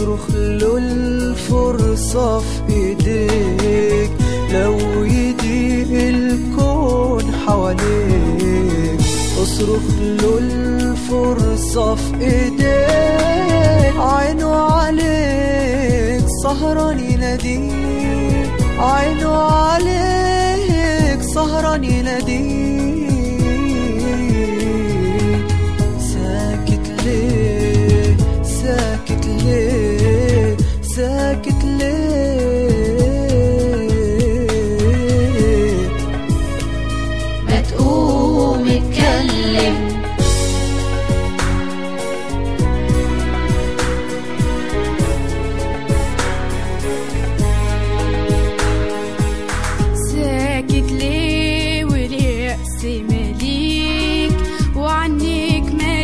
اصرخ له الفرصة في ايديك لو يضيق الكون حواليك اصرخ له الفرصة في ايديك عينه عليك سهران يناديك عينه عليك سهران يناديك ساكت ليه ساكت ليه ساكت ليه ما تقوم اتكلم ساكت ليه واليأس مليك وعنيك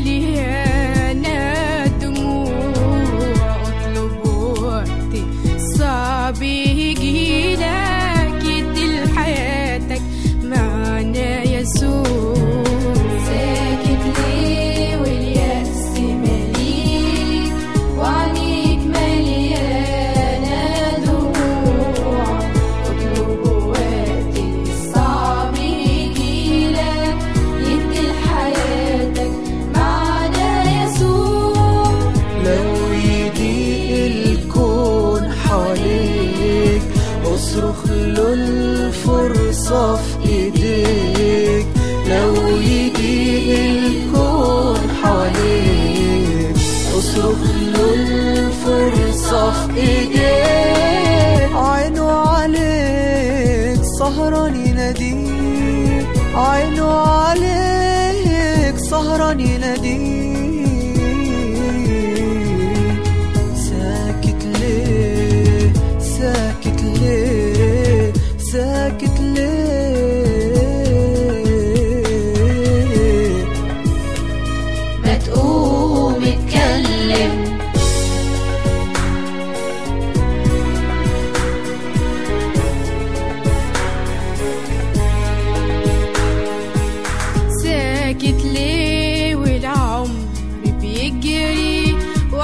مليانة دموع اطلب وقت صعب يجيلك يدي لحياتك معنى يسوع ساكت ليه واليأس مليك وعنيك مليانة دموع اطلب وقت الصعب يجيلك يدي لحياتك معنى يسوع لو يضيق الكون حواليك اصرخ له الفرصة في ايديك لو يضيق الكون حواليك اصرخ له الفرصة في ايديك عينه عليك سهران يناديك عينه عليك سهران يناديك ساكت ليه ساكت ليه ساكت ليه ما تقوم اتكلم ساكت ليه والعمر بيجري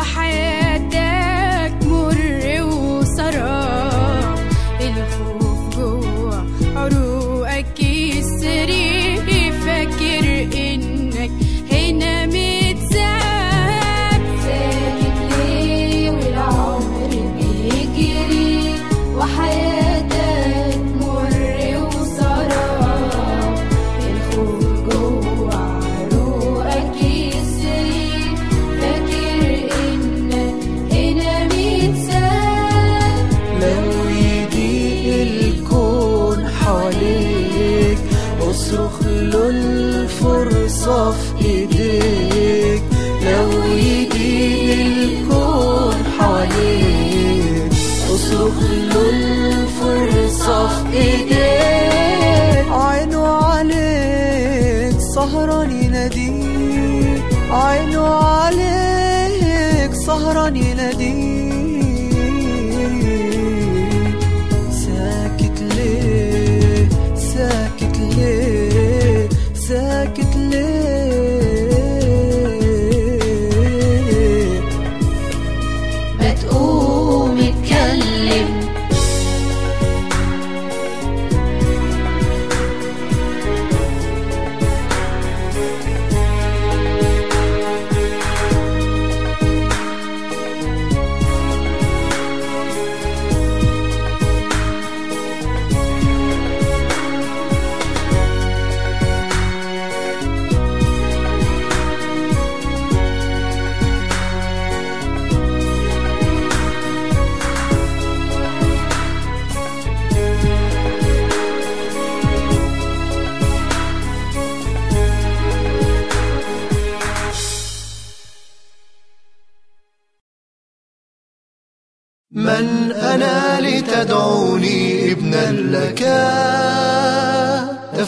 وحياتك مر وسراب الخوف جوه عروقك يسري فاكر انك هنا متساب ساكت ليه والعمر بيجري وحياتك مر وسراب الخوف جوه عروقك يسري فاكر انك هنا متساب لو يضيق الكون حواليك اصرخ له الفرصة في ايديك لو يضيق الكون حواليك اصرخ له الفرصة في ايديك عينه عليك سهران يناديك عينه عليك سهران يناديك ساكت ليه ساكت ليه ساكت ليه ما تقوم اتكلم من أنا لتدعوني ابنا لك